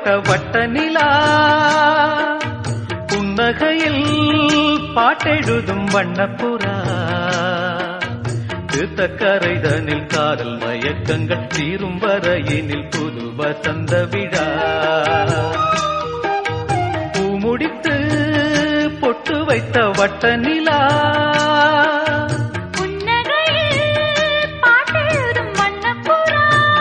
வைத்த வட்ட நிலா புன்னகையில் பாட்டெழுதும் வண்ணப்புறா தீர்த்தக்கரைதனில் காதல் மயக்கங்கள் தீரும் வரையினில் புது வசந்த விழா பூமுடித்து பொட்டு வைத்த வட்ட நிலா புன்னகையில் பாட்டெழுதும் வண்ணப்புறா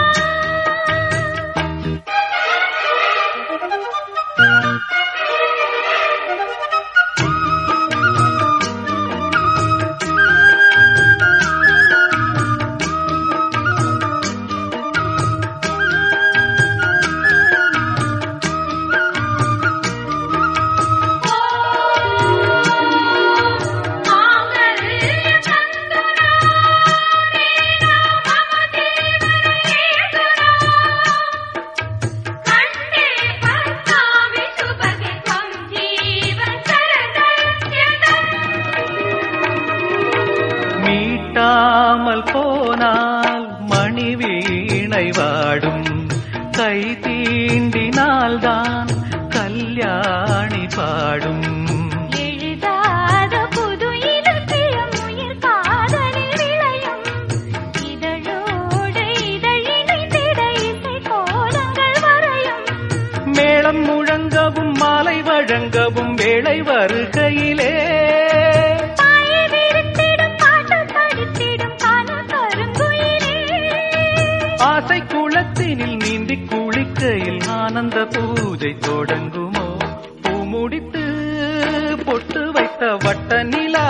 மீட்டாமல் போனால் மணி வீணை வாடும் கை தீண்டினால்தான் கல்யாணி பாடும் எழுதாத புது இலக்கியம் உயிர் காதலில் விளையும் இதழோடு இதழினித்திட இசை கோலங்கள் வரையும் மேளம் முழங்கவும் மாலை வழங்கவும் வேளை வருகையிலே பாயை விரித்திடும் பாட்டு படித்திடும் கால கருங்குயிலே ஆசை குளத்தினில் நீந்தி குளிக்கையில் ஆனந்த பூஜை தொடங்குமோ பூமுடித்து பொட்டு வைத்த வட்ட நிலா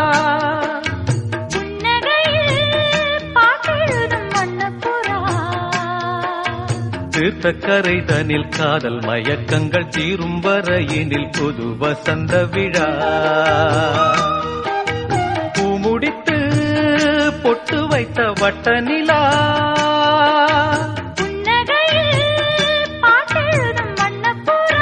புன்னகையில் பாட்டெழுதும் வண்ணப்புறா தீர்த்தக்கரை தனில் காதல் மயக்கங்கள் தீரும் வரையினில் புது வசந்த விழா பூமுடித்து பொட்டு வைத்த வட்ட நிலா புன்னகையில் பாட்டெழுதும் வண்ணப்புறா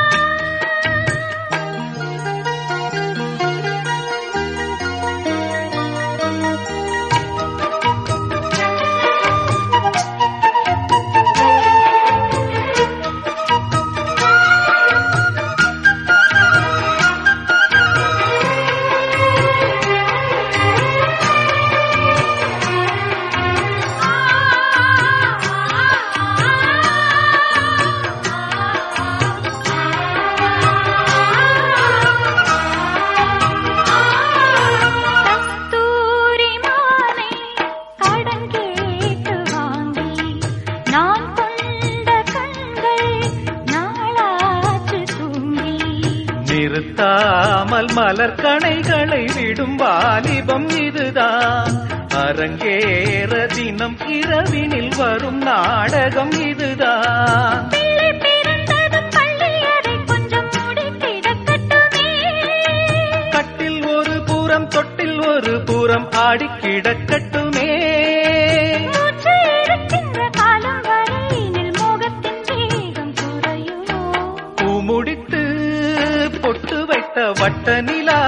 கஸ்தூரி மாலை கடன் கேட்டு வாங்கி நான் கொண்ட கண்கள் நாளாச்சு தூங்கி நிறுத்தாமல் மலர் கணைகளை விடும் வாலிபம் இதுதான் அரங்கேற தினம் இரவினில் வரும் நாடகம் இதுதான் பிள்ளை பிறந்ததும் பள்ளி அறை கொஞ்சம் மூடி கிடக்கட்டுமே கட்டில் ஒரு பூரம் தொட்டில் ஒரு பூரம் ஆடி கிடக்கட்டுமே மூச்சு இருக்கின்ற காலம் வரையினில் மோகத்தின் வேகம் குறையுமோ பூமுடித்து பொட்டு வைத்த வட்ட நிலா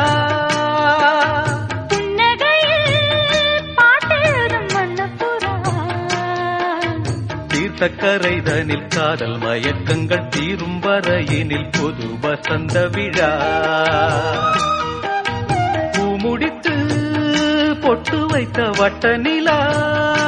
புன்னகையில் பாட்டெழுதும் வண்ணப்புறா தீர்த்தக்கரைதனில் காதல் மயக்கங்கள் தீரும் வரையினில் புது வசந்த விழா பூமுடித்து பொட்டு வைத்த வட்ட நிலா